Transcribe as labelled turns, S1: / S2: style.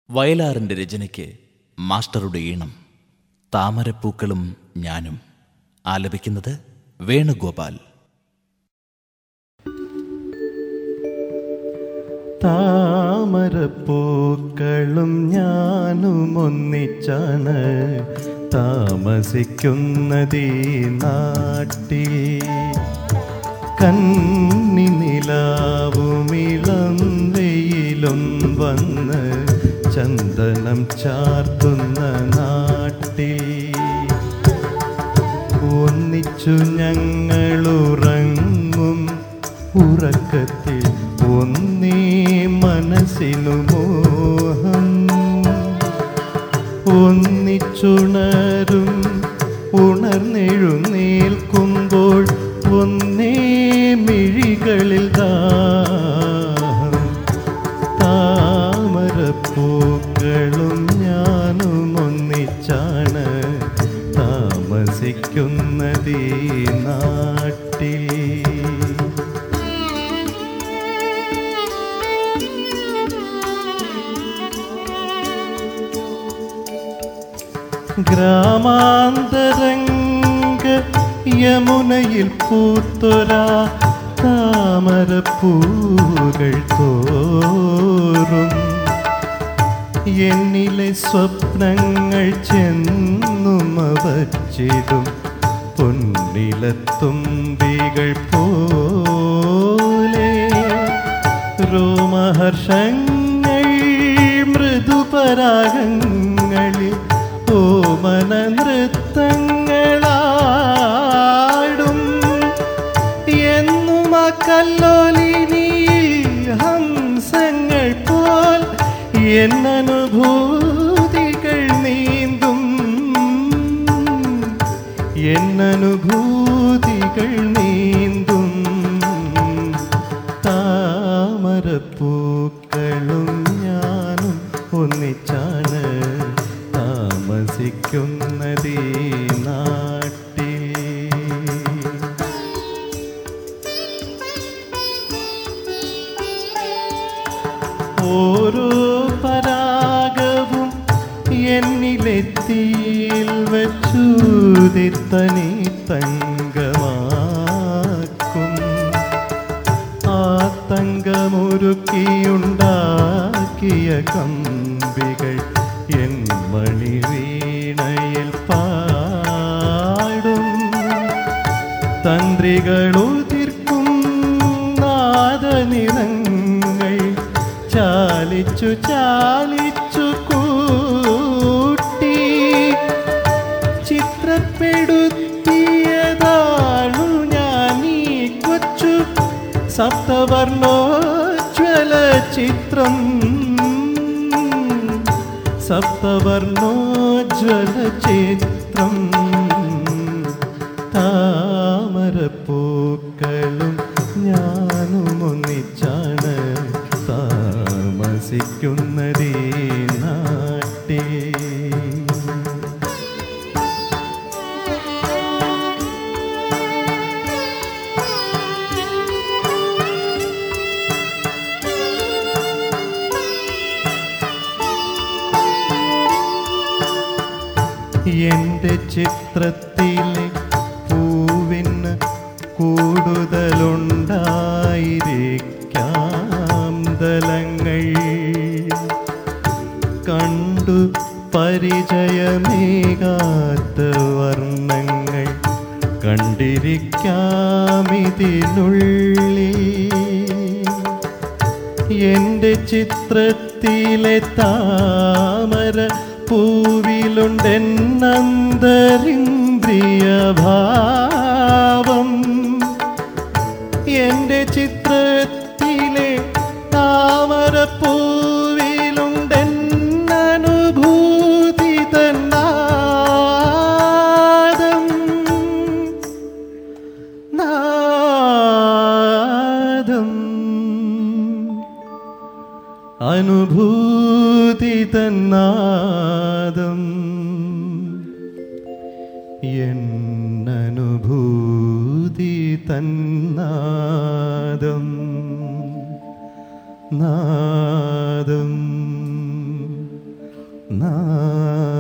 S1: വയലാറിന്റെ രചനയ്ക്ക് മാസ്റ്ററുടെ ഈണം താമരപ്പൂക്കളും ഞാനും ആലപിക്കുന്നത് വേണുഗോപാൽ
S2: താമരപ്പൂക്കളും ഞാനും ഒന്നിച്ചാണ് താമസിക്കുന്നതീ നാട്ടിൽ കന്നി നിലാവുമിളം വെയിലും വന്ന് ചന്ദനം ചാർത്തുന്ന നാട്ടിൽ ഒന്നിച്ചു ഞങ്ങളുറങ്ങും ഉറക്കത്തിൽ ഒന്നേ മനസ്സിനു മോഹം ഒന്നിച്ചുണരും ഉണർന്നെഴുന്നേൽക്കുമ്പോൾ ഒന്നേ മിഴികളിൽ ദാഹം താമരപ്പൂക്കളും ഞാനും ഒന്നിച്ചാണ് താമസിക്കുന്നതീ നാട്ടിൽ ഗ്രാമാന്തരംഗ യമുനയിൽ പൂത്തൊരാ താമരപ്പൂകൾ തോറും എന്നിലെ സ്വപ്നങ്ങൾ ചെന്നും വച്ചിടും പൊന്നിലത്തുമ്പികൾ പോലെ രോമഹർഷങ്ങൾ മൃദുപരാഗങ്ങളിൽ ഓമന നൃത്തങ്ങളാടും എന്നും ആ കല്ലോലിനിയിൽ ഹംസങ്ങൾ പോൽ എന്നനുഭൂതികൾ നീന്തും എന്നനുഭൂതികൾ നീന്തും താമരപ്പൂക്കളും ഞാനും ഒന്നിച്ചാണ് താമസിക്കുന്നതീ നാട്ടിൽ ഓരോ പരാഗവും എന്നിലെത്തിയിൽ വച്ചൂതിത്തനി തങ്കമാക്കും ആ തങ്കമൊരുക്കിയുണ്ടാക്കിയ കമ്പികൾ എൻ മണിവീണയിൽ പാടും തന്ത്രികളുതിർക്കും നാദനിറങ്ങൾ ചാലിച്ചു ചാലിച്ചു കൂട്ടി ചിത്രപ്പെടുത്തിയതാണു ഞാൻ ഈ കൊച്ചു സപ്തവർണോജ്വല ചിത്രം സപ്തവർണോജ്വല ചിത്രം താമരപ്പൂക്കളും ഞാനും ഒന്നിച്ചാണ് താമസിക്കുന്നതീ നാട്ടിൽ എന്റെ ചിത്രത്തിലെ പൂവിന് കൂടുതലുണ്ടായിരിക്കാം ദലങ്ങൾ കണ്ടു പരിചയമേകാത്ത വർണ്ണങ്ങൾ കണ്ടിരിക്കാമിതിനുള്ളിൽ എന്റെ ചിത്രത്തിലെ താമര പൂവിലുണ്ടെന്നന്തരിന്ദ്രിയ ഭാവം എന്റെ ചിത്രത്തിലെ താമര പൂവിലുണ്ടെന്നനുഭൂതി തന്നാദം നാദം അനുഭൂതി തന്നാദം എന്നനുഭൂതി തന്നാദം നാദം ഞാൻ